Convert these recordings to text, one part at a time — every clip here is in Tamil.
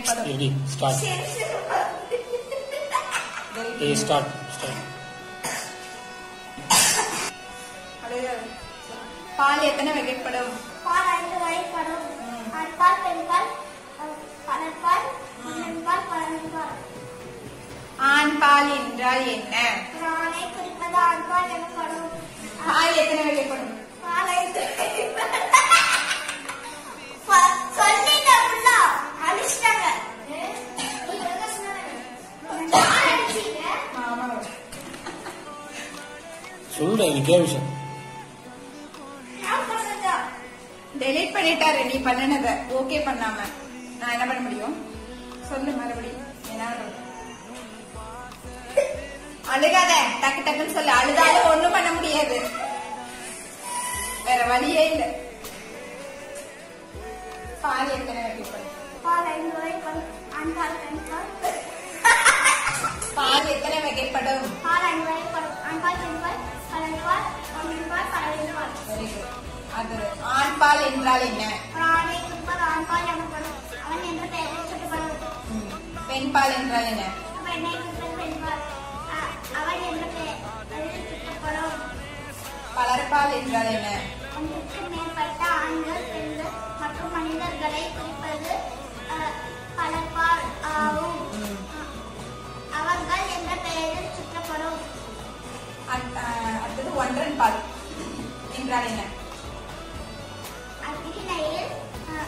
வகைப்படும் ரெடி ஸ்டார்ட் சரி சரி ஏ ஸ்டார்ட் ஸ்டார்ட் அழகா. பால் எத்தனை வகைப்படும் பால் ஐந்து வகைப்படும் ஆண்பால் பெண்பால் அஹ், பலர்பால் முன்னன்பால் பழன்பால் ஆண் பால் என்றால் என்ன பிரானை குறிப்பது ஆண்பால் எனப்படும் பால் எத்தனை வகைப்படும் பால் ஐந்து வகைப்படும். ப- சொல்லிட்டேன் புள்ளா. அடிச்சிட்டாங்க. நீ என்ன சொன்ன? யார் அடிச்சீங்க? சொல்லுடா எனக்கு கேட்க விஷயம் நான் சொன்னதா? டெலீட் பண்ணிட்டாரு நீ பண்ணுனத ஓகே பண்ணாம நான் என்ன பண்ண முடியும் சொல்லு மறுபடியும் என்ன பண்றது? அழுகாத டக்கு டக்குன்னு சொல்லு அழுதாலும் ஒண்ணும் பண்ண முடியாது வேற வழியே இல்ல பால் எத்தனை வகைப்படும் பால் ஐந்து வகைப்படும். ஆண்பால் பெண்பால் பால் எத்தனை வகைப்படும் பால் ஐந்து வகைப்படும். ஆண்பால் பெண்பால் பலர்பால் முன்னன்பால் பழன்பால் வெரி குட் அது ஆண் பால் என்றால் என்ன பிரானை குறிப்பது ஆண்பால் எனப்படும் அவன் என்ற பெயரில் சுட்டப்படும் ம். பெண் பால் என்றால் என்ன பெண்ணை குறிப்பது பெண்பால் அ- அவன் என்ற பெயரில் சுட்டப்படும் பலர்பால் என்றால் என்ன ஒன்றுக்கு மேற்பட்ட ஆண்கள் பெண்கள் மற்றும் மனிதர்களை குறிப்பது அ, பலர்பால் ஆகும் ம். அவர்கள் என்ற பெயரில் சுற்றப்படும் அத்- அஹ், அடுத்தது ஒன்றன் பால் என்றால் என்ன அக்னியில் அ,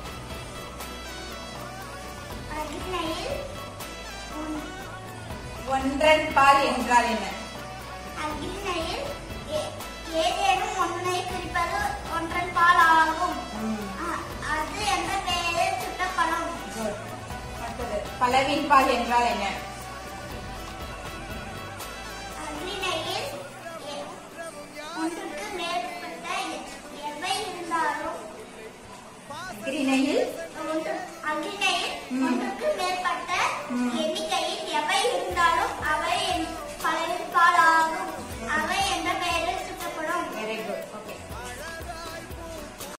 அக்னியில் ஒன்- ஒன்றன் பால் என்றால் என்ன அக்னியில் ஏ- ஏதேனும் ஒன்றை குறிப்பது ஒன்றன் பால் ஆகும் அ- அது என்ற பெயரில் சுட்டப்படும் Good. அடுத்தது பலவின் பால் என்றால் என்ன அக்னியில் எ- ஒன்றுக்கு மேற்பட்ட எ- எவை இருந்தாலும் கிரிணையில் ஒன்று அக்னியில் ம். ஒன்றுக்கு மேற்பட்ட ம். எண்ணிக்கையில் எவை இருந்தாலும்